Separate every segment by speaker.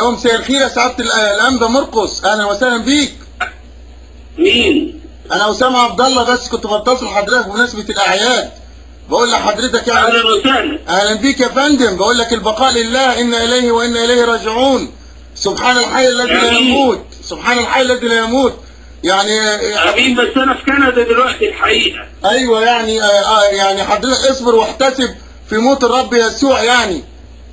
Speaker 1: لو مساء الخير يا سعاده ال- الانبا مرقس اهلا وسهلا بيك
Speaker 2: مين؟
Speaker 1: انا اسامه عبد الله بس كنت بتصل حضرتك بمناسبه الاعياد بقول لحضرتك يعني
Speaker 2: اهلا وسهلا
Speaker 1: اهلا بيك يا فندم بقول لك البقاء لله انا اليه وانا اليه راجعون سبحان الحي الذي لا
Speaker 2: آمين.
Speaker 1: يموت سبحان الحي الذي لا يموت يعني
Speaker 2: امين بس انا في كندا دلوقتي الحقيقه
Speaker 1: ايوه يعني آه آه يعني حضرتك اصبر واحتسب في موت الرب يسوع يعني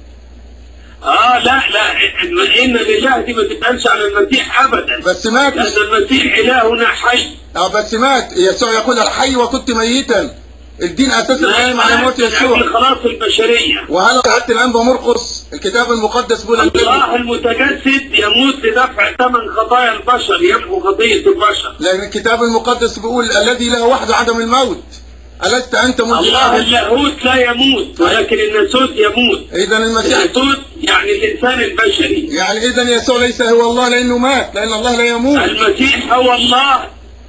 Speaker 2: اه لا لا إن- ان لله دي ما تتقالش على المسيح ابدا
Speaker 1: بس مات
Speaker 2: لان المسيح الهنا حي
Speaker 1: اه بس مات يسوع يقول الحي وكنت ميتا الدين اساسا قايم على موت يسوع
Speaker 2: يعني خلاص البشريه
Speaker 1: وهل سعاده الانبا مرقس الكتاب المقدس بيقول الذي
Speaker 2: الله المتجسد يموت لدفع ثمن خطايا البشر يمحو خطيه البشر
Speaker 1: لان الكتاب المقدس بيقول الذي له وحده عدم الموت ألست أنت منذ
Speaker 2: الله
Speaker 1: الأبد
Speaker 2: اللاهوت لا يموت ولكن الناسوت يموت
Speaker 1: إذا المسيح
Speaker 2: الناسوت يعني الانسان البشري
Speaker 1: يعني إذا يسوع ليس هو الله لأنه مات لأن الله لا يموت
Speaker 2: المسيح هو الله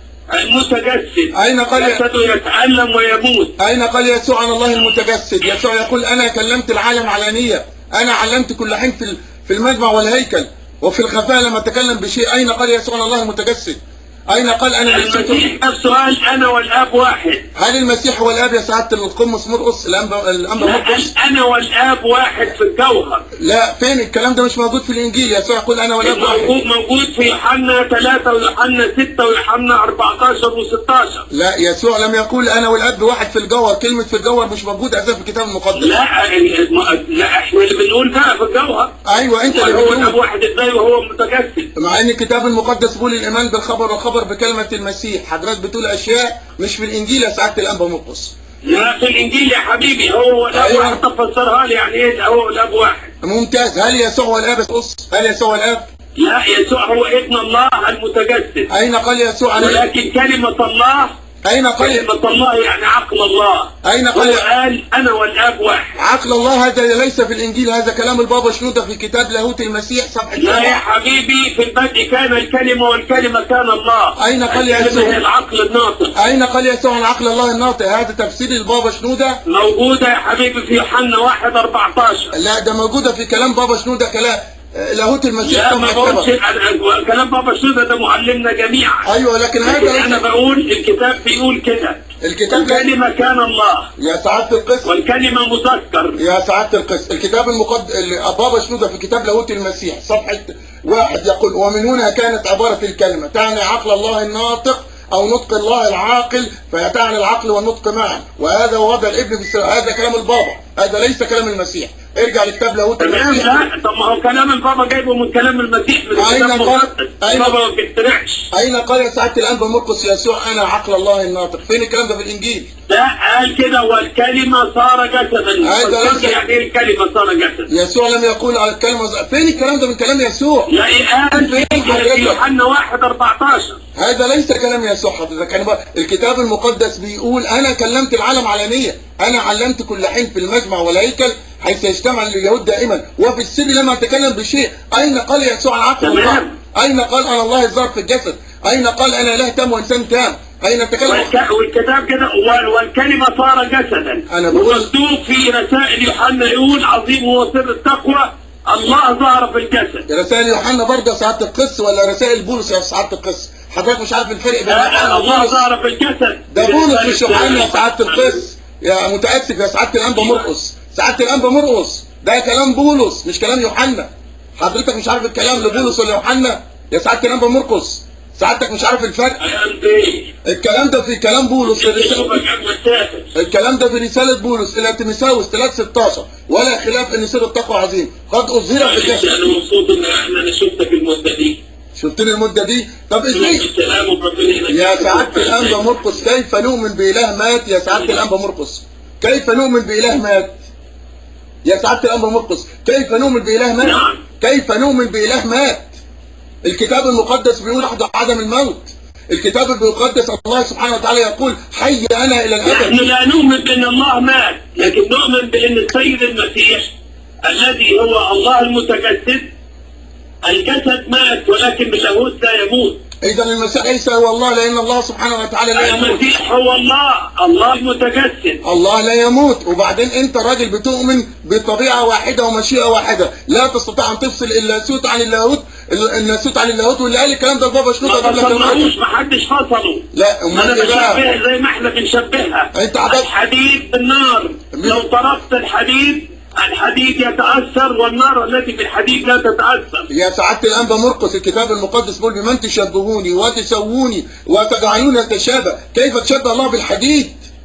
Speaker 2: المتجسد
Speaker 1: أين قال
Speaker 2: جسده يتألم ويموت
Speaker 1: أين قال يسوع عن الله المتجسد يسوع يقول أنا كلمت العالم علانية أنا علمت كل حين في في المجمع والهيكل وفي الخفاء لما تكلم بشيء أين قال يسوع عن الله المتجسد أين قال أنا لست
Speaker 2: المسيح نفسه قال انا والاب واحد
Speaker 1: هل المسيح هو الآب يا سعادة القمص مرقص الأنبا الأنبا
Speaker 2: لا
Speaker 1: مرقص
Speaker 2: قال انا والاب واحد في الجوهر
Speaker 1: لا فين الكلام ده مش موجود في الإنجيل يسوع يقول أنا والآب
Speaker 2: موجود
Speaker 1: واحد
Speaker 2: موجود في يوحنا 3 ويوحنا 6 ويوحنا 14 و16
Speaker 1: لا يسوع لم يقول أنا والآب واحد في الجوهر كلمة في الجوهر مش موجودة أساسا في الكتاب المقدس
Speaker 2: لا الم- لا احنا اللي بنقول بقى في الجوهر
Speaker 1: أيوه أنت اللي
Speaker 2: هو
Speaker 1: بتقول
Speaker 2: الاب واحد ازاي وهو متجسد
Speaker 1: مع ان الكتاب المقدس بيقول الايمان بالخبر والخبر بكلمه المسيح حضرتك بتقول اشياء مش في الانجيل يا سعاده الانبا مرقس
Speaker 2: لا في الانجيل يا حبيبي هو الاب
Speaker 1: أيوة.
Speaker 2: واحد طب فسرها لي يعني ايه هو الاب واحد
Speaker 1: ممتاز هل يسوع هو الاب مرقس هل يسوع هو الاب
Speaker 2: لا يسوع هو ابن الله المتجسد
Speaker 1: اين قال يسوع عن
Speaker 2: ولكن كلمة الله
Speaker 1: اين قال
Speaker 2: كلمة الله يعني عقل الله
Speaker 1: اين
Speaker 2: هو
Speaker 1: قال
Speaker 2: قال أنا والآب واحد
Speaker 1: عقل الله هذا ليس في الانجيل هذا كلام البابا شنوده في كتاب لاهوت المسيح صفحه
Speaker 2: لا يا
Speaker 1: سبعة.
Speaker 2: حبيبي في البدء كان الكلمة والكلمة كان الله
Speaker 1: أين قال يا
Speaker 2: الكلمة
Speaker 1: يسوع؟
Speaker 2: هي العقل الناطق
Speaker 1: اين قال يسوع عن عقل الله الناطق هذا تفسير البابا شنوده
Speaker 2: موجودة يا حبيبي في يوحنا 1 14
Speaker 1: لا ده موجوده في كلام بابا شنوده كلام آه، لاهوت المسيح
Speaker 2: لا ما
Speaker 1: صفحه
Speaker 2: بقولش
Speaker 1: سبعة.
Speaker 2: أنا- كلام بابا شنودة ده معلمنا جميعا
Speaker 1: ايوه لكن هذا
Speaker 2: لكن أنا
Speaker 1: ليس
Speaker 2: بقول الكتاب بيقول كده
Speaker 1: الكتاب لا-
Speaker 2: الكلمة كان الله
Speaker 1: يا سعاده القس
Speaker 2: والكلمة مذكر
Speaker 1: يا سعادة القس الكتاب المقدس بابا شنودة في كتاب لاهوت المسيح صفحة واحد يقول ومن هنا كانت عبارة الكلمة تعني عقل الله الناطق أو نطق الله العاقل فتعني العقل والنطق معا وهذا وضع الابن في السر هذا كلام البابا هذا ليس كلام المسيح ارجع لكتاب لاهوت
Speaker 2: تمام
Speaker 1: المسيح
Speaker 2: لا طب ما هو كلام البابا جايبه من كلام المسيح من
Speaker 1: أين
Speaker 2: الكتاب
Speaker 1: قال-
Speaker 2: المقدس
Speaker 1: أين-
Speaker 2: البابا ما بيخترعش
Speaker 1: أين قال يا سعادة الأنبا مرقس يسوع أنا عقل الله الناطق فين الكلام ده في الإنجيل
Speaker 2: لا قال كده والكلمة صار جسدا
Speaker 1: هذا
Speaker 2: فسرت
Speaker 1: ليس-
Speaker 2: يعني ايه الكلمة صار جسدا
Speaker 1: يسوع لم يقول على الكلمة فين الكلام ده من كلام يسوع
Speaker 2: لا قال في في يوحنا 1 14
Speaker 1: هذا ليس كلام يسوع حضرتك انا بقى الكتاب المقدس بيقول انا كلمت العالم علانيه انا علمت كل حين في المجمع والهيكل حيث يجتمع اليهود دائما وفي السر لما اتكلم بشيء اين قال يسوع عن عقل الله
Speaker 2: تمام.
Speaker 1: اين قال انا الله الظاهر في الجسد اين قال انا اله تام وانسان تام اين تكلم
Speaker 2: والك- والكتاب كده وال- والكلمة صار جسدا
Speaker 1: أنا بقول-
Speaker 2: ومكتوب في رسائل يوحنا يقول عظيم هو سر التقوى الله ظهر في الجسد
Speaker 1: رسائل يوحنا برضه سعاده القس ولا رسائل بولس يا سعاده القس حضرتك مش عارف الفرق بين
Speaker 2: لا،
Speaker 1: يوحنا
Speaker 2: الله
Speaker 1: وبولس
Speaker 2: ظهر في الجسد
Speaker 1: ده بولس مش يوحنا يا سعاده القس يا متاسف يا سعاده الانبا مرقس سعاده الانبا مرقس ده كلام بولس مش كلام يوحنا حضرتك مش عارف الكلام لبولس ولا يوحنا يا سعاده الانبا مرقس سعادتك مش عارف الفرق
Speaker 2: قال ايه؟
Speaker 1: الكلام ده في كلام بولس في رسالة
Speaker 2: شوفك قبل ما تسافر
Speaker 1: الكلام ده في رسالة بولس إلى تيموثاوس 3:16 ولا خلاف أن سر التقوى عظيم قد أظهر في
Speaker 2: معلش
Speaker 1: الجسد
Speaker 2: انا مبسوط ان احنا انا شفتك المده دي
Speaker 1: شفتني المدة دي طب إزاي
Speaker 2: السلام وربنا يهديك.
Speaker 1: يا سعادة الأنبا مرقس كيف نؤمن بإله مات يا سعادة الأنبا مرقس كيف نؤمن بإله مات يا سعادة الأنبا مرقس كيف نؤمن بإله مات
Speaker 2: نعم.
Speaker 1: كيف نؤمن بإله مات الكتاب المقدس بيقول وحده عدم الموت الكتاب المقدس الله سبحانه وتعالى يقول حي أنا إلى
Speaker 2: نحن
Speaker 1: الأبد
Speaker 2: لا نؤمن بان الله مات لكن نؤمن بان السيد المسيح الذي هو الله المتجسد الجسد مات ولكن باللاهوت لا يموت
Speaker 1: اذا المسيح ليس هو الله لان الله سبحانه وتعالى لا يموت
Speaker 2: المسيح هو الله الله المتجسد
Speaker 1: الله لا يموت وبعدين انت راجل بتؤمن بطبيعه واحده ومشيئه واحده لا تستطيع ان تفصل اللاهوت عن اللاهوت الناسوت عن اللاهوت واللي قال الكلام ده البابا شنودة
Speaker 2: ما
Speaker 1: قبل كده
Speaker 2: فصلوش ما حدش فصله
Speaker 1: لا
Speaker 2: ما انا
Speaker 1: امال ايه بقى
Speaker 2: بشبهها زي ما احنا بنشبهها
Speaker 1: انت عبد-
Speaker 2: الحديد بالنار
Speaker 1: مين؟
Speaker 2: لو طرقت الحديد الحديد يتأثر والنار التي في الحديد لا تتأثر
Speaker 1: يا سعادة الأنبا مرقس الكتاب المقدس بيقول بمن تشبهوني وتسووني وتجعلون تشابه كيف تشبه الله بالحديد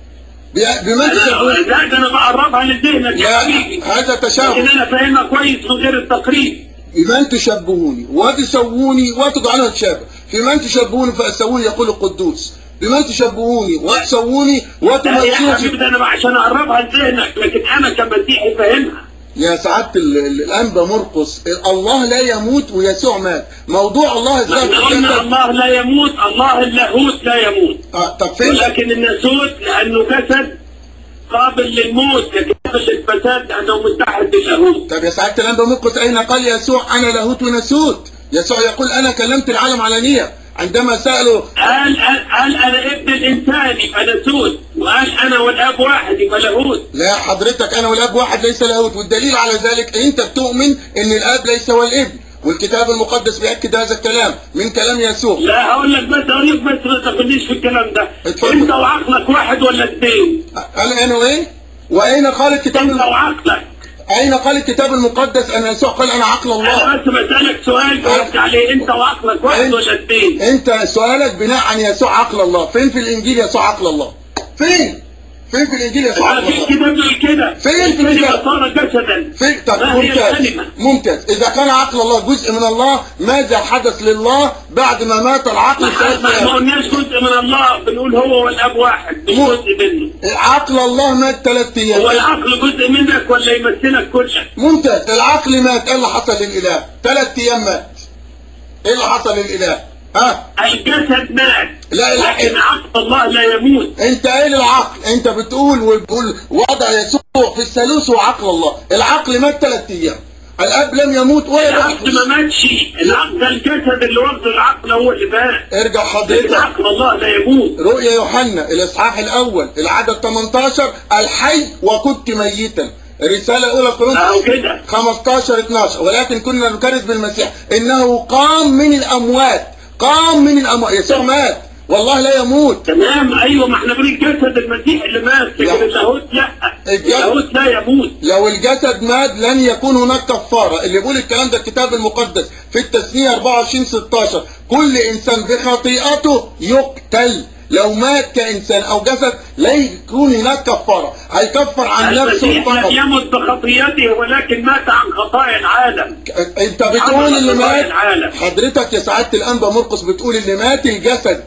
Speaker 1: ب- بمن تشبهوني
Speaker 2: لا ده انا بقربها لذهنك يا
Speaker 1: لا
Speaker 2: حبيبي
Speaker 1: هذا
Speaker 2: لكن
Speaker 1: تشابه
Speaker 2: انا فاهمها كويس من غير التقريب
Speaker 1: بمن تشبهوني وتسووني وتجعلون تشابه في من تشبهوني فأسووني يقول القدوس بمن تشبهوني وتسووني
Speaker 2: لا يا
Speaker 1: وتمثلوني
Speaker 2: حبيبي ده انا عشان اقربها لذهنك لكن انا كمسيحي فاهمها
Speaker 1: يا سعادة ال- ال- الأنبا مرقس الله لا يموت ويسوع مات موضوع الله ازاي
Speaker 2: احنا قلنا
Speaker 1: تجسد
Speaker 2: الله لا يموت الله اللاهوت لا يموت
Speaker 1: آه طب فين
Speaker 2: ولكن الناسوت لانه جسد قابل للموت لكن قابل للفساد لانه متحد باللاهوت
Speaker 1: طب يا سعادة الأنبا مرقس أين قال يسوع أنا لاهوت وناسوت يسوع يقول أنا كلمت العالم علانية عندما سألوا
Speaker 2: قال قال, قال انا ابن الانسان يبقى ناسوت وقال انا والاب واحد يبقى لاهوت
Speaker 1: لا حضرتك أنا والأب واحد ليس لاهوت والدليل على ذلك أنت بتؤمن أن الأب ليس هو الابن والكتاب المقدس بيأكد هذا الكلام من كلام يسوع
Speaker 2: لا هقول لك بس اقول لك بس ما تاخدنيش في الكلام ده
Speaker 1: اتفضل.
Speaker 2: انت وعقلك واحد ولا اثنين
Speaker 1: قال أنا إيه وأين قال الكتاب
Speaker 2: انت وعقلك
Speaker 1: أين قال الكتاب المقدس أن يسوع قال أنا عقل الله
Speaker 2: انا بس بسالك سؤال جاوبت عليه انت وعقلك واحد
Speaker 1: أنت-
Speaker 2: ولا اثنين
Speaker 1: انت سؤالك بناء عن يسوع عقل الله فين في الانجيل يسوع عقل الله فين فين في الانجيل يسوع
Speaker 2: ما
Speaker 1: عقل
Speaker 2: في
Speaker 1: الله
Speaker 2: كتاب بيقول كده
Speaker 1: فين في
Speaker 2: الكلمة
Speaker 1: الكتاب؟
Speaker 2: صار جسدا
Speaker 1: فين طب
Speaker 2: ما هي
Speaker 1: ممتاز
Speaker 2: الكلمة
Speaker 1: ممتاز اذا كان عقل الله جزء من الله ماذا حدث لله بعد ما مات العقل
Speaker 2: ما
Speaker 1: ثلاث
Speaker 2: ما
Speaker 1: ايام
Speaker 2: قلناش جزء من الله بنقول هو والاب واحد مش
Speaker 1: مو-
Speaker 2: جزء منه
Speaker 1: عقل الله مات ثلاث
Speaker 2: هو
Speaker 1: ايام
Speaker 2: العقل جزء منك ولا يمثلك كلك
Speaker 1: ممتاز العقل مات ايه اللي حصل للاله ثلاث ايام مات ايه اللي حصل للاله ها
Speaker 2: الجسد مات
Speaker 1: لا لا
Speaker 2: لكن عقل الله لا يموت
Speaker 1: انت ايه للعقل انت بتقول وبتقول وضع يسوع في الثالوث وعقل الله العقل مات ثلاث ايام الاب لم يموت ولا
Speaker 2: العقل ما ماتش العقل ده الجسد اللي واخده العقل هو اللي مات
Speaker 1: ارجع
Speaker 2: لكن
Speaker 1: حضرتك
Speaker 2: عقل الله لا يموت
Speaker 1: رؤيا يوحنا الاصحاح الاول العدد 18 الحي وكنت ميتا الرساله الاولى
Speaker 2: اهو
Speaker 1: كورنثوس
Speaker 2: كده
Speaker 1: 15 12 ولكن كنا نكرس بالمسيح انه قام من الاموات قام من الاموات يسوع مات والله لا يموت
Speaker 2: تمام ايوه ما احنا بنقول جسد المسيح اللي مات
Speaker 1: لا.
Speaker 2: لكن اللاهوت لا
Speaker 1: الجسد-
Speaker 2: اللاهوت لا يموت
Speaker 1: لو الجسد مات لن يكون هناك كفاره اللي بيقول الكلام ده الكتاب المقدس في التثنيه 24 16 كل انسان بخطيئته يقتل لو مات كانسان او جسد لا يكون هناك كفاره هيكفر عن نفسه
Speaker 2: المسيح لم
Speaker 1: فقط
Speaker 2: يمت بخطيته ولكن مات عن خطايا العالم
Speaker 1: انت بتقول اللي مات
Speaker 2: العالم.
Speaker 1: حضرتك يا سعاده الانبا مرقس بتقول اللي مات الجسد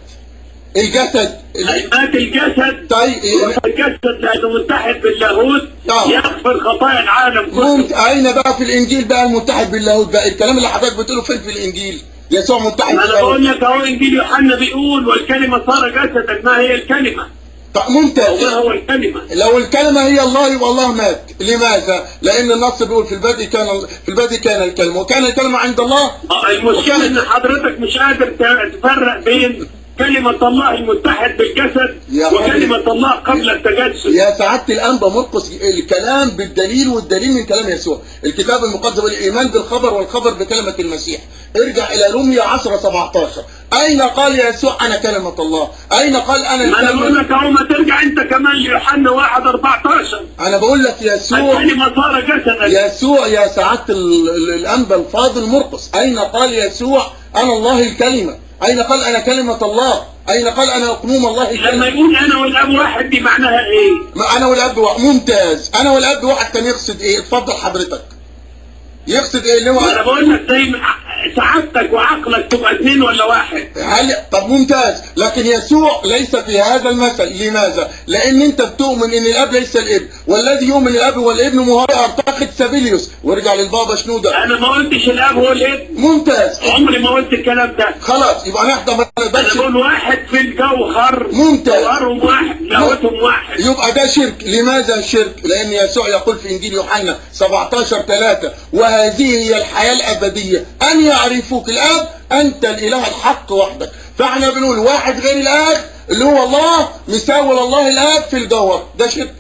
Speaker 1: الجسد ال-
Speaker 2: مات الجسد
Speaker 1: طيب
Speaker 2: الجسد لانه متحد باللاهوت
Speaker 1: آه.
Speaker 2: يغفر خطايا العالم كله
Speaker 1: ممت... اين بقى في الانجيل بقى المتحد باللاهوت بقى الكلام اللي حضرتك بتقوله فين في الانجيل يسوع متحد
Speaker 2: ما انا
Speaker 1: باللاهوت
Speaker 2: بقول لك اهو انجيل يوحنا بيقول والكلمه صار جسدا ما هي الكلمه
Speaker 1: طب ممتاز
Speaker 2: وما هو الكلمه
Speaker 1: لو الكلمة هي الله يبقى الله مات لماذا؟ لأن النص بيقول في البدء كان في البدء كان الكلمة وكان الكلمة عند الله
Speaker 2: آه، المشكله ان حضرتك مش قادر ت- تفرق بين كلمة الله المتحد بالجسد
Speaker 1: يا
Speaker 2: وكلمة الله قبل التجسد
Speaker 1: يا سعادة الأنبا مرقس الكلام بالدليل والدليل من كلام يسوع الكتاب المقدس والإيمان بالخبر والخبر بكلمة المسيح ارجع إلى روميا 10 17 أين قال يسوع أنا كلمة الله أين قال أنا
Speaker 2: ما انا بقول
Speaker 1: الكلمة
Speaker 2: لك اهو ما ترجع انت كمان ليوحنا 1 14
Speaker 1: أنا بقول لك يسوع
Speaker 2: الكلمة صار جسدا
Speaker 1: يسوع يا سعادة ال- ال- الأنبا الفاضل مرقس أين قال يسوع أنا الله الكلمة أين قال أنا كلمة الله أين قال أنا أقنوم الله
Speaker 2: لما
Speaker 1: الكلمة
Speaker 2: يقول انا والاب واحد دي معناها ايه؟
Speaker 1: ما أنا والأب واحد ممتاز أنا والأب واحد كان يقصد إيه اتفضل حضرتك يقصد إيه اللي
Speaker 2: ما انا
Speaker 1: هو
Speaker 2: بقول لك زي ما- سعادتك وعقلك تبقى اثنين ولا واحد
Speaker 1: هل طب ممتاز لكن يسوع ليس في هذا المثل لماذا؟ لأن أنت بتؤمن أن الأب ليس الابن والذي يؤمن الأب والابن مهار يرتقي هرتقد سابيليوس وارجع للبابا شنودة
Speaker 2: انا ما قلتش الاب هو الابن
Speaker 1: ممتاز
Speaker 2: عمري ما قلت الكلام ده
Speaker 1: خلاص يبقى نحضر ما
Speaker 2: انا
Speaker 1: نقبلش
Speaker 2: بقول واحد في الجوهر
Speaker 1: ممتاز.
Speaker 2: جوهرهم واحد لاهوتهم واحد
Speaker 1: يبقى ده شرك لماذا شرك لان يسوع يقول في انجيل يوحنا 17 3 وهذه هي الحياه الابديه ان يعرفوك الاب انت الاله الحق وحدك فاحنا بنقول واحد غير الاب اللي هو الله مساوي الله الاب في الجوهر ده شرك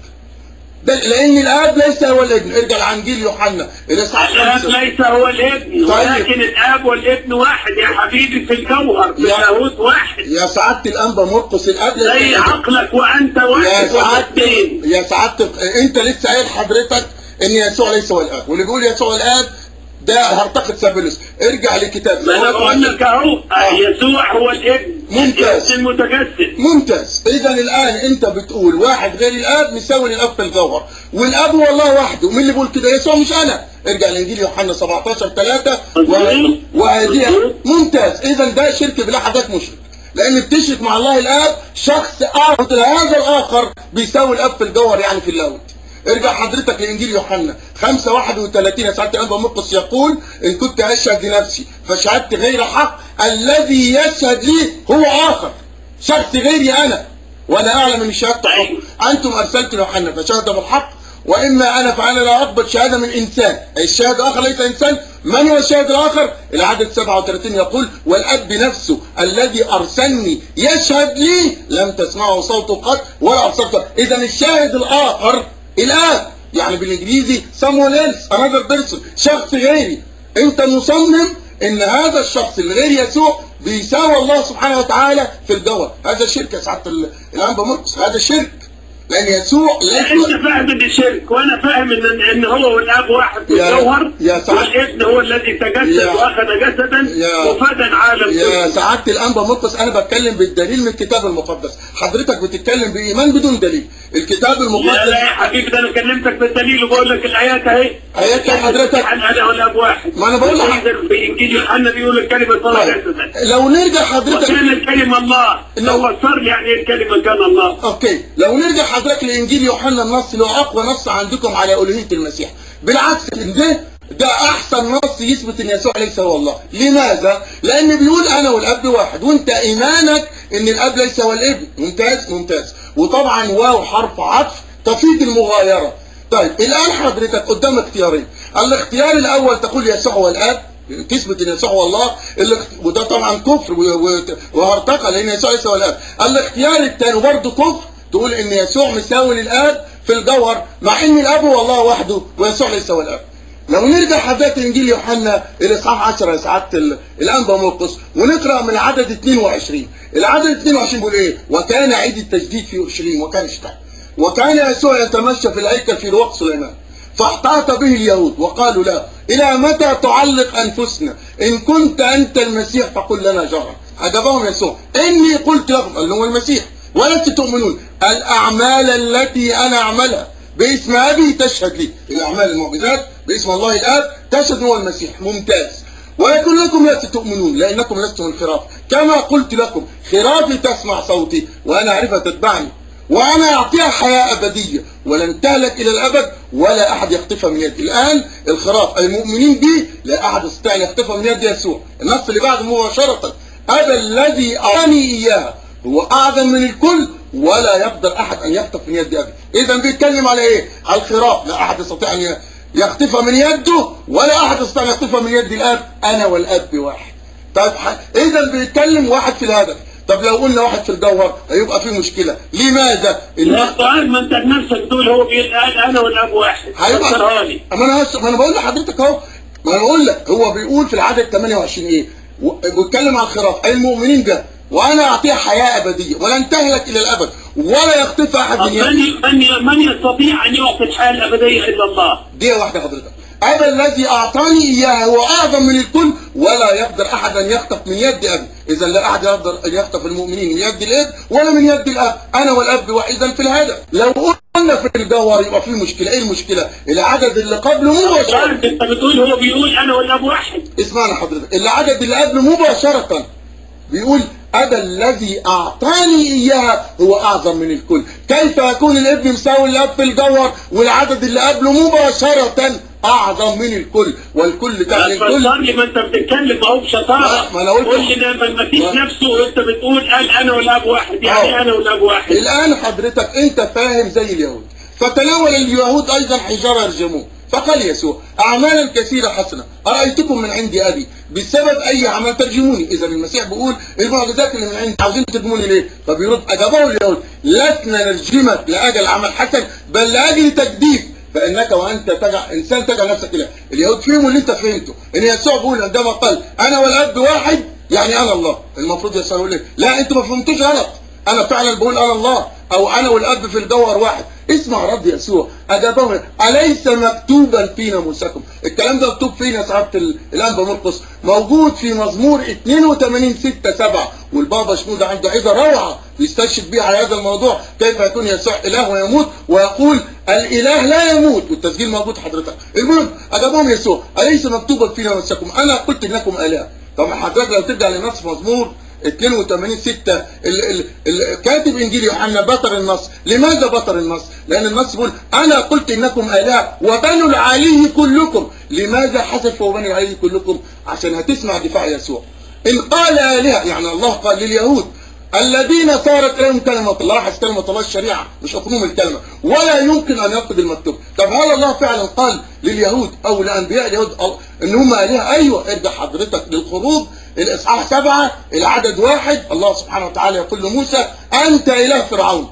Speaker 1: ده لان الاب ليس هو الابن ارجع لانجيل يوحنا الاصحاح
Speaker 2: الاب
Speaker 1: خمسة.
Speaker 2: ليس هو الابن
Speaker 1: طيب.
Speaker 2: ولكن الاب والابن واحد يا حبيبي في الجوهر في
Speaker 1: يا-
Speaker 2: اللاهوت واحد
Speaker 1: يا سعاده الانبا مرقس الاب ليس
Speaker 2: زي
Speaker 1: الابن.
Speaker 2: عقلك وانت
Speaker 1: يا
Speaker 2: واحد ولا
Speaker 1: سعادة
Speaker 2: اثنين
Speaker 1: يا سعادة انت لسه قايل حضرتك ان يسوع ليس هو الاب واللي بيقول يسوع الاب ده هرتقد سابيلوس ارجع لكتاب
Speaker 2: ما انا بقول لك اهو آه، يسوع هو الابن
Speaker 1: ممتاز.
Speaker 2: الابن المتجسد
Speaker 1: ممتاز اذا الان انت بتقول واحد غير الاب مساوي للاب في الجوهر والاب هو الله وحده مين اللي بيقول كده يسوع مش انا ارجع لانجيل يوحنا 17 3
Speaker 2: مظبوط.
Speaker 1: وهذه
Speaker 2: مظبوط.
Speaker 1: ممتاز اذا ده شرك بلا حضرتك مشرك لان بتشرك مع الله الاب شخص اخر هذا الاخر بيساوي الاب في الجوهر يعني في اللاهوت ارجع حضرتك لانجيل يوحنا 5 31 يا سعاده الانبا مرقس يقول ان كنت اشهد لنفسي فشهدت غير حق الذي يشهد لي هو اخر شخص غيري انا وانا اعلم ان شهادته حق انتم ارسلت يوحنا فشهد بالحق واما انا فانا لا اقبل شهاده من انسان أي الشاهد الاخر ليس انسان من هو الشاهد الاخر العدد 37 يقول والاب بنفسه الذي ارسلني يشهد لي لم تسمعوا صوته قط ولا ابصرته اذا الشاهد الاخر الاب يعني بالانجليزي someone else another person شخص غيري انت مصمم ان هذا الشخص اللي غير يسوع بيساوي الله سبحانه وتعالى في الجوهر هذا شرك يا سعاده ال- الانبا مرقس هذا شرك لان يسوع ليس
Speaker 2: انت فاهم ان الشرك وانا فاهم ان ان هو والاب واحد في
Speaker 1: يا-
Speaker 2: الجوهر
Speaker 1: يا سعد.
Speaker 2: والابن هو الذي تجسد
Speaker 1: يا-
Speaker 2: واخذ جسدا
Speaker 1: يا-
Speaker 2: وفدى العالم
Speaker 1: يا
Speaker 2: كله
Speaker 1: سعاده الانبا مرقس انا بتكلم بالدليل من الكتاب المقدس حضرتك بتتكلم بايمان بدون دليل الكتاب
Speaker 2: لا
Speaker 1: المقدس
Speaker 2: لا يا حبيبي ده انا كلمتك بالدليل وبقول لك الايات اهي
Speaker 1: آيات حضرتك؟
Speaker 2: عن انا والاب واحد
Speaker 1: ما أنا بقول لك-
Speaker 2: في انجيل يوحنا بيقول الكلمه صار
Speaker 1: طيب.
Speaker 2: جسدا
Speaker 1: لو نرجع حضرتك
Speaker 2: وكان الكلمه الله
Speaker 1: لو-
Speaker 2: لو فسر لي يعني ايه الكلمه كان الله
Speaker 1: اوكي لو نرجع حضرتك لانجيل يوحنا النص اللي هو اقوى نص عندكم على الوهيه المسيح بالعكس إن ده ده احسن نص يثبت ان يسوع ليس هو الله لماذا لان بيقول انا والاب واحد وانت ايمانك ان الاب ليس هو الابن ممتاز ممتاز وطبعا واو حرف عطف تفيد المغايره طيب الان حضرتك قدام اختيارين الاختيار الاول تقول يسوع هو الاب تثبت ان يسوع هو الله الاخت- وده طبعا كفر و- و- وهرطقه لان يسوع ليس هو الاب الاختيار الثاني برضه كفر تقول ان يسوع مساوي للاب في الجوهر مع ان الاب هو الله وحده ويسوع ليس هو الاب لو نرجع حضرتك انجيل يوحنا الاصحاح 10 يا سعاده ال- الانبا مرقس ونقرا من العدد 22 العدد 22 بيقول ايه وكان عيد التجديد في اورشليم وكان اشتهى وكان يسوع يتمشى في الهيكل في رواق سليمان فاحتاط به اليهود وقالوا له إلى متى تعلق أنفسنا إن كنت أنت المسيح فقل لنا جرا أجابهم يسوع إني قلت لكم قال هو المسيح ولست تؤمنون الأعمال التي أنا أعملها باسم أبي تشهد لي الأعمال المعجزات باسم الله الآب تشهد هو المسيح ممتاز ويكون لكم لست تؤمنون لأنكم لستم الخراف كما قلت لكم خرافي تسمع صوتي وأنا أعرفها تتبعني وانا اعطيها حياه ابديه ولن تهلك الى الابد ولا احد يخطفها من يدي الان الخراف المؤمنين بي لا احد يستطيع ان يخطفها من يد يسوع النص اللي بعده مباشره ابا الذي اعطاني اياها هو اعظم من الكل ولا يقدر احد ان يخطف من يد ابي اذا بيتكلم على ايه على الخراف لا احد يستطيع ان يخطفها من يده ولا احد يستطيع ان يخطفها من يد الاب انا والاب واحد طيب اذا بيتكلم واحد في الهدف طب لو قلنا واحد في الجوهر هيبقى في مشكله لماذا
Speaker 2: لا طيب ما انت بنفسك تقول هو بيقول انا والاب واحد
Speaker 1: هيبقى
Speaker 2: فسرها لي
Speaker 1: اما انا هش... ما انا بقول لحضرتك اهو ما انا بقول لك هو بيقول في العدد 28 ايه و- بيتكلم عن الخراف اي المؤمنين ده وانا اعطيها حياه ابديه ولن تهلك الى الابد ولا يخطفها احد من يدي
Speaker 2: من من من يستطيع ان يعطي الحياه الابديه الا الله
Speaker 1: دي واحده حضرتك ابا الذي اعطاني اياها هو اعظم من الكل ولا يقدر احد ان يخطف من يد ابي اذا لا احد يقدر ان يخطف المؤمنين من يد الاب ولا من يد الاب انا والاب واحدا في الهدف لو قلنا في الجوهر يبقى في مشكله ايه المشكله العدد اللي قبله مباشره
Speaker 2: طيب انت بتقول هو بيقول انا والاب واحد
Speaker 1: اسمعنا حضرتك العدد اللي قبله مباشره بيقول أبا الذي أعطاني إياها هو أعظم من الكل كيف يكون الابن مساوي الأب في الجوهر والعدد اللي قبله مباشرة اعظم من الكل والكل تعني الكل
Speaker 2: فسر لي ما انت بتتكلم اهو بشطاره
Speaker 1: ما أنا قلت-
Speaker 2: قول لي ده ما ما فيش
Speaker 1: ما-
Speaker 2: نفسه وانت بتقول قال انا والاب واحد يعني
Speaker 1: آه.
Speaker 2: انا والاب واحد
Speaker 1: الآن حضرتك أنت فاهم زي اليهود فتناول اليهود أيضا حجارة يرجموه فقال يسوع أعمالا كثيرة حسنة أرأيتكم من عند أبي بسبب أي عمل ترجموني إذا المسيح بيقول المعجزات اللي من عند عاوزين ترجموني ليه فبيرد أجابه اليهود لسنا نرجمك لأجل عمل حسن بل لأجل تجديد فانك وانت تجع انسان تجعل نفسك اله اليهود فهموا اللي انت فهمته ان يسوع بيقول عندما قال انا والاب واحد يعني انا الله المفروض يسوع يقول ليه لا انتوا ما فهمتوش غلط انا فعلا بقول انا الله او انا والاب في الجوهر واحد اسمع رد يسوع اجابه اليس مكتوبا في ناموسكم الكلام ده مكتوب فين يا سعاده ال- الانبا مرقس موجود في مزمور 82 6 7 والبابا شنودة عنده عظه روعه يستشهد بيها على هذا الموضوع كيف يكون يسوع اله ويموت ويقول الاله لا يموت والتسجيل موجود حضرتك المهم اجابهم يسوع اليس مكتوبا في ناموسكم انا قلت انكم اله طب حضرتك لو ترجع لنص مزمور 82 6 ال ال ال كاتب انجيل يوحنا بطر النص لماذا بطر النص لان النص بيقول انا قلت انكم اله وبنو العلي كلكم لماذا حذف وبنو العلي كلكم عشان هتسمع دفاع يسوع ان قال الهه يعني الله قال لليهود الذين صارت لهم كلمة الله لاحظ كلمة الله الشريعة مش أقنوم الكلمة ولا يمكن أن ينقض المكتوب طب هل الله فعلا قال لليهود أو لأنبياء اليهود أو- إن هم آلهة أيوه ارجع حضرتك للخروج الإصحاح سبعة العدد واحد الله سبحانه وتعالى يقول لموسى أنت إله فرعون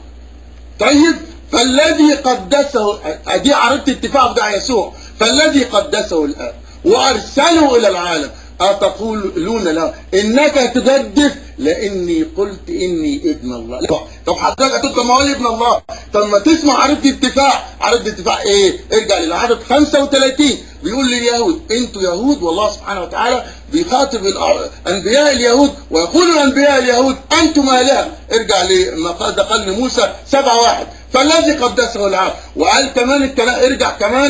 Speaker 1: طيب فالذي قدسه ادي عرضت اتفاق بتاع يسوع فالذي قدسه الاب وارسله الى العالم اتقولون له انك تجدف لاني قلت اني ابن الله لا. طب حضرتك هتقول طب ما هو ابن الله طب ما تسمع عرض اتفاق عرض اتفاق ايه ارجع للعدد 35 بيقول لليهود انتوا يهود والله سبحانه وتعالى بيخاطب الأ- انبياء اليهود ويقول انبياء اليهود انتم الهه ارجع لما قال قال لموسى سبعة واحد فالذي قدسه العبد وقال كمان الكلام ارجع كمان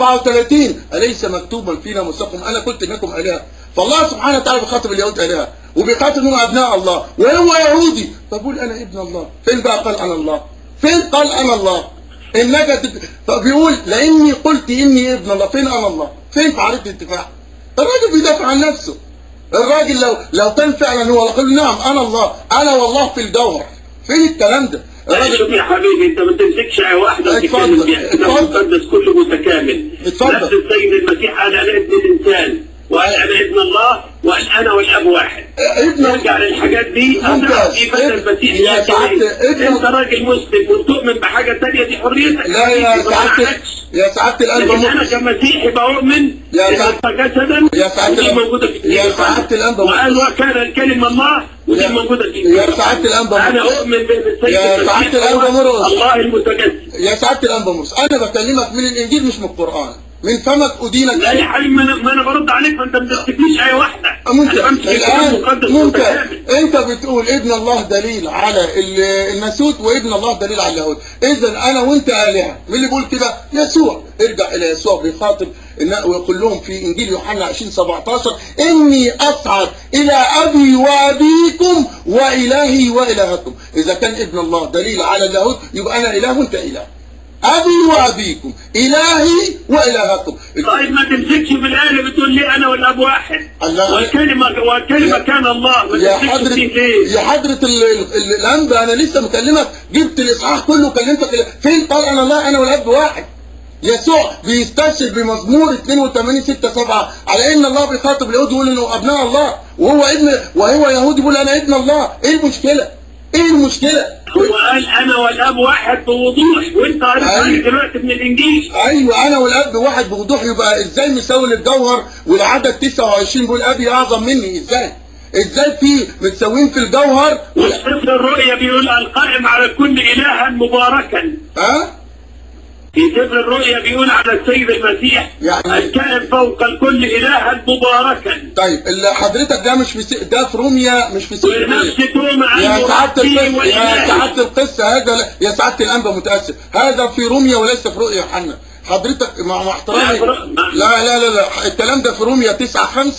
Speaker 1: 34 اليس مكتوبا فينا مساكم انا قلت انكم الهه فالله سبحانه وتعالى بيخاطب اليهود الهه وبيخاطب انهم ابناء الله وهو يهودي فبقول انا ابن الله فين بقى قال انا الله فين قال انا الله انك تت... فبيقول لاني قلت اني ابن الله فين انا الله فين في عرض الاتفاق الراجل بيدافع عن نفسه الراجل لو لو كان فعلا هو يقول نعم انا الله انا والله في الجوهر فين الكلام ده الراجل
Speaker 2: شوف يا حبيبي انت ما تمسكش آية واحده
Speaker 1: اتفضل،
Speaker 2: وتتكلم فيها الكتاب
Speaker 1: اتفضل.
Speaker 2: المقدس كله متكامل
Speaker 1: اتفضل.
Speaker 2: نفس السيد المسيح قال انا ابن الانسان وقال انا ابن الله وقال انا والاب واحد
Speaker 1: ابن
Speaker 2: نرجع للحاجات دي
Speaker 1: ممتاز.
Speaker 2: هتعرف ايه بدل
Speaker 1: ابن-
Speaker 2: المسيح
Speaker 1: يا
Speaker 2: يأتي
Speaker 1: سعادة-
Speaker 2: إيه.
Speaker 1: ابن-
Speaker 2: انت راجل مسلم وتؤمن بحاجه ثانيه دي حريتك
Speaker 1: لا يا
Speaker 2: ما
Speaker 1: سعادة
Speaker 2: منعناكش.
Speaker 1: يا سعادة القلب
Speaker 2: لكن انا
Speaker 1: مخلص
Speaker 2: كمسيحي بؤمن
Speaker 1: يا
Speaker 2: ان
Speaker 1: سعادة-
Speaker 2: جسدا
Speaker 1: يا سعادة
Speaker 2: ودي
Speaker 1: الأنبا-
Speaker 2: موجوده في
Speaker 1: يا
Speaker 2: الكتاب.
Speaker 1: سعادة الأنبا
Speaker 2: وقال
Speaker 1: مخلص.
Speaker 2: وكان الكلمه الله ودي
Speaker 1: يا-
Speaker 2: موجوده في
Speaker 1: يا
Speaker 2: الكتاب.
Speaker 1: سعادة الأنبا
Speaker 2: انا
Speaker 1: مخلص.
Speaker 2: اؤمن بان السيد
Speaker 1: يا
Speaker 2: المسيح
Speaker 1: سعادة الأنبا
Speaker 2: هو
Speaker 1: مرقص.
Speaker 2: الله المتجسد
Speaker 1: يا سعادة الأنبا مرقس أنا بكلمك من الإنجيل مش من القرآن من فمك أدينك
Speaker 2: لا يا حبيبي ما انا ما أنا برد عليك ما انت ما تمسكنيش ايه واحده
Speaker 1: ممتاز
Speaker 2: انا بمسك الكتاب
Speaker 1: الآن
Speaker 2: المقدس
Speaker 1: ممتاز
Speaker 2: متكامل
Speaker 1: أنت بتقول ابن الله دليل على ال- الناسوت وابن الله دليل على اليهود إذا أنا وأنت آلهة مين اللي بيقول كده؟ يسوع ارجع إلى يسوع بيخاطب إن- ويقول لهم في إنجيل يوحنا 20 17 إني أصعد إلى أبي وأبيكم وإلهي وإلهكم إذا كان ابن الله دليل على اليهود يبقى أنا إله وأنت إله أبي وأبيكم إلهي وإلهكم
Speaker 2: طيب ما تمسكش في الايه اللي بتقول لي انا والاب واحد
Speaker 1: الله.
Speaker 2: والكلمه والكلمه
Speaker 1: يا-
Speaker 2: كان الله ما
Speaker 1: يا
Speaker 2: تمسكش
Speaker 1: حضرة
Speaker 2: فيه ليه؟
Speaker 1: يا حضرة ال- ال- ال- الأنبا أنا لسه مكلمك جبت الإصحاح كله وكلمتك فين قال أنا الله أنا والأب واحد يسوع بيستشهد بمزمور 82 6 7 على ان الله بيخاطب اليهود يقول انه ابناء الله وهو ابن وهو يهودي يقول انا ابن الله ايه المشكله؟ ايه المشكله؟
Speaker 2: هو قال انا والاب واحد بوضوح وانت قريت
Speaker 1: أيوة.
Speaker 2: عليك دلوقتي من الانجيل
Speaker 1: ايوه انا والاب واحد بوضوح يبقى ازاي مساوي للجوهر والعدد 29 بيقول ابي اعظم مني ازاي؟ ازاي في متساويين في الجوهر وال-
Speaker 2: وسفر الرؤيا بيقول القائم على كل الها مباركا
Speaker 1: ها؟
Speaker 2: في سفر الرؤيا بيقول على السيد المسيح
Speaker 1: يعني-
Speaker 2: الكائن فوق الكل الها مباركا
Speaker 1: طيب اللي حضرتك ده مش في س... ده في روميا مش في سفر
Speaker 2: ونفس توما
Speaker 1: يا سعادة
Speaker 2: المربي
Speaker 1: القصة يا
Speaker 2: والإله.
Speaker 1: سعادة القصة هذا لا- يا سعادة الأنبا متأسف هذا في روميا وليس في رؤيا يوحنا حضرتك مع مع احترامي
Speaker 2: لا، في رؤ-
Speaker 1: لا لا لا لا الكلام ده في روميا 9 5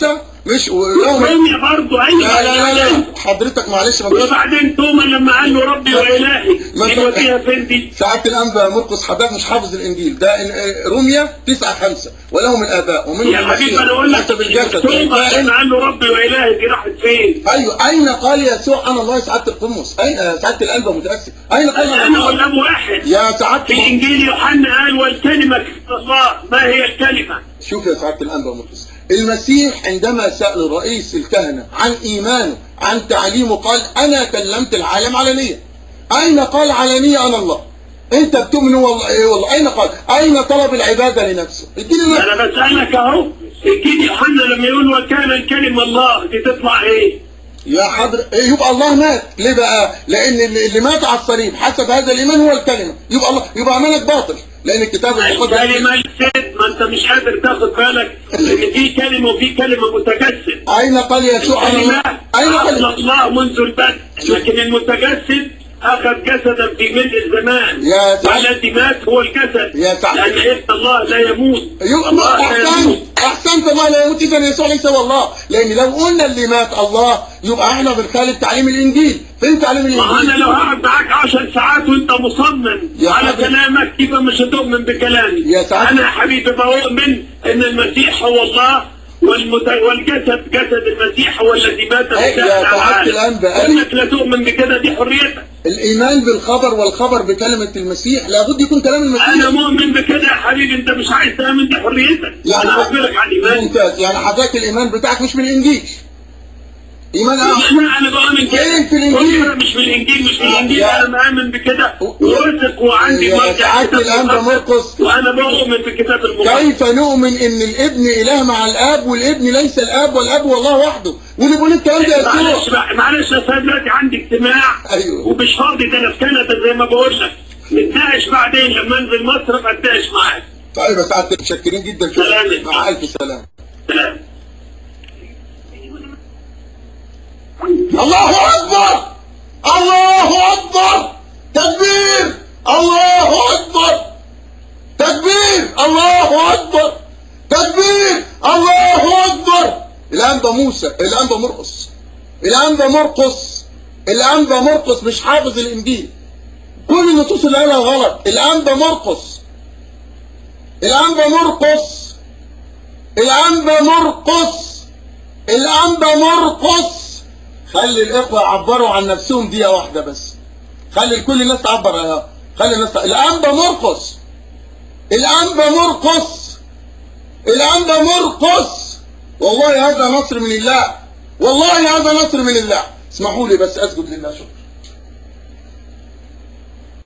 Speaker 1: مش ولهم
Speaker 2: روميا برضه ايوه
Speaker 1: لا لا لا لا حضرتك معلش ما تقولش
Speaker 2: وبعدين توما لما قال له ربي والهي
Speaker 1: ما
Speaker 2: دي فيها فين دي؟
Speaker 1: ساعات الانبا مرقس حضرتك مش حافظ الانجيل ده إن- روميا 9 5 ولهم الاباء ومنهم
Speaker 2: يا حبيبي انا اقول لك
Speaker 1: حسب الجسد
Speaker 2: توما
Speaker 1: فإن-
Speaker 2: لما قال له ربي والهي دي راحت فين؟
Speaker 1: ايوه اين قال يسوع انا الله سعاده القمص اين سعاده الانبا متاسف اين قال
Speaker 2: انا
Speaker 1: أنا
Speaker 2: اقول
Speaker 1: الله؟
Speaker 2: لك واحد
Speaker 1: يا سعاده
Speaker 2: في انجيل يوحنا قال والكلمه كلمه الله ما هي الكلمه؟
Speaker 1: شوف يا سعاده الانبا مرقس المسيح عندما سال رئيس الكهنه عن ايمانه عن تعليمه قال انا كلمت العالم علانيه اين قال علانيه انا الله انت بتؤمن هو الله ايه والله اين قال اين طلب العباده لنفسه اديني نفسه
Speaker 2: انا بسالك اهو انجيل يوحنا لما يقول وكان الكلمه الله دي تطلع ايه؟
Speaker 1: يا حضر إيه يبقى الله مات ليه بقى لان اللي اللي مات على الصليب حسب هذا الايمان هو الكلمه يبقى الله يبقى ايمانك باطل لان الكتاب المقدس
Speaker 2: الكلمه الست ما انت مش قادر تاخد بالك ان في كلمه وفي كلمه متجسد
Speaker 1: اين قال يسوع انا الله
Speaker 2: الكلمه
Speaker 1: اين
Speaker 2: عقل
Speaker 1: قال
Speaker 2: الله منذ البدء لكن المتجسد اخذ جسدا في ملء الزمان
Speaker 1: يا سعد.
Speaker 2: والذي مات هو الجسد
Speaker 1: يا سعد.
Speaker 2: لان ابن الله لا يموت
Speaker 1: يبقى
Speaker 2: الله لا
Speaker 1: احسنت
Speaker 2: يموت
Speaker 1: احسنت ما لا يموت اذا يسوع ليس هو الله لان لو قلنا اللي مات الله يبقى احنا بنخالف تعليم الانجيل فين تعليم
Speaker 2: ما انا
Speaker 1: الانجيل
Speaker 2: لو هقعد معاك 10 ساعات وانت مصمم
Speaker 1: يا
Speaker 2: على
Speaker 1: حبيبي.
Speaker 2: كلامك يبقى مش هتؤمن بكلامي
Speaker 1: يا سعد.
Speaker 2: انا يا حبيبي بؤمن ان المسيح هو الله والمت... والجسد جسد المسيح هو الذي مات
Speaker 1: أي- يا
Speaker 2: بدافع
Speaker 1: سعادة
Speaker 2: العالم
Speaker 1: الأنبا، أي-
Speaker 2: انك لا تؤمن بكده دي حريتك
Speaker 1: الايمان بالخبر والخبر بكلمه المسيح لابد يكون كلام
Speaker 2: انا
Speaker 1: المسيح
Speaker 2: مؤمن بكده يا حبيبي انت مش عايز تؤمن دي حريتك
Speaker 1: يعني
Speaker 2: انا اخبرك عن ايماني
Speaker 1: ممتاز يعني حضرتك الايمان بتاعك مش من الانجيل ايمان أعمى.
Speaker 2: انا انا بؤمن كده
Speaker 1: فين في الإنجيل؟
Speaker 2: قلت أنا مش من الانجيل مش من
Speaker 1: يا-
Speaker 2: الانجيل
Speaker 1: يا-
Speaker 2: انا مؤمن بكده وواثق وعندي
Speaker 1: يا
Speaker 2: مرجع
Speaker 1: سعادة
Speaker 2: كتاب
Speaker 1: الأنبا
Speaker 2: المقدس،
Speaker 1: مرقس.
Speaker 2: وانا بؤمن بالكتاب المقدس
Speaker 1: كيف نؤمن ان الابن اله مع الاب والابن ليس الاب والاب هو الله وحده واللي بيقول الكلام ده
Speaker 2: معلش
Speaker 1: يسوع
Speaker 2: بقى- معلش يا استاذ دلوقتي عندي اجتماع
Speaker 1: أيوه.
Speaker 2: ومش فاضي ده انا في كندا زي ما بقول لك نتناقش بعدين لما انزل مصر ابقى اتناقش معاك
Speaker 1: طيب يا سعادة متشكرين جدا شكرا
Speaker 2: سلام.
Speaker 1: مع الف سلام
Speaker 2: سلام.
Speaker 1: الله اكبر الله اكبر تكبير الله اكبر تكبير الله اكبر تكبير الله اكبر الانبا موسى الانبا مرقص الانبا مرقص الانبا مرقص مش حافظ الانجيل كل النصوص اللي قالها غلط الانبا مرقص الانبا مرقص الانبا مرقص الانبا مرقص خلي الاخوه يعبروا عن نفسهم دقيقه واحده بس خلي كل الناس تعبر عنها خلي الناس الانبا مرقص الانبا مرقص الانبا مرقص والله هذا نصر من الله والله هذا نصر من الله اسمحوا لي بس اسجد لله شكرا